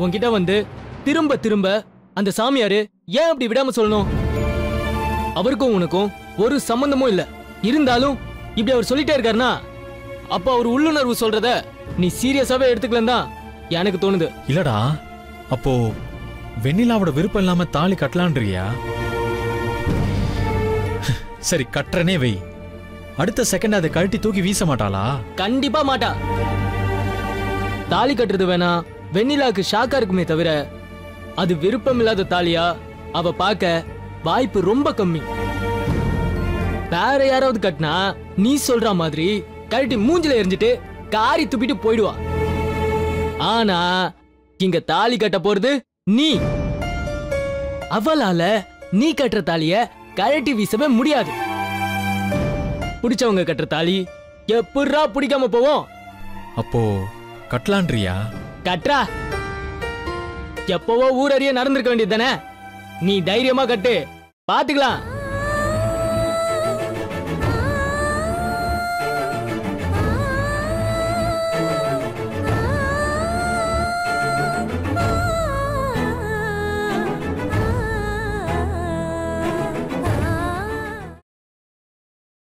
உன்கிட்ட வந்து திரும்ப திரும்ப அந்த சாமியாரு ஏன் அப்படி விடாம சொல்லணும் அவருக்கும் உனக்கும் ஒரு சம்பந்தமும் இல்ல இருந்தாலும் இப்படி அவர் சொல்லிட்டே இருக்காருனா அப்ப அவர் உள்ளுணர்வு சொல்றத நீ சீரியஸாவே எடுத்துக்கலாம் தான் எனக்கு தோணுது இல்லடா அப்போ வெண்ணிலாவோட விருப்பம் இல்லாம தாலி கட்டலான்றியா சரி கட்டுறனே வை அடுத்த செகண்ட் அதை கழட்டி தூக்கி வீச மாட்டாளா கண்டிப்பா மாட்டா தாலி கட்டுறது வேணா வெண்ணிலாக்கு ஷாக்கா இருக்குமே தவிர அது விருப்பம் இல்லாத தாலியா அவ பார்க்க வாய்ப்பு ரொம்ப கம்மி வேற யாராவது கட்டினா நீ சொல்ற மாதிரி கழட்டி மூஞ்சில எரிஞ்சிட்டு காரி துப்பிட்டு போயிடுவா ஆனா இங்க தாலி கட்ட போறது நீ அவளால நீ கட்டுற தாலிய கழட்டி வீசவே முடியாது பிடிச்சவங்க கட்டுற தாலி எப்படிரா பிடிக்காம போவோம் அப்போ கட்டலான்றியா கட்றா எப்பவோ ஊரறிய நடந்திருக்க வேண்டியது தானே நீ தைரியமா கட்டு பாத்துக்கலாம்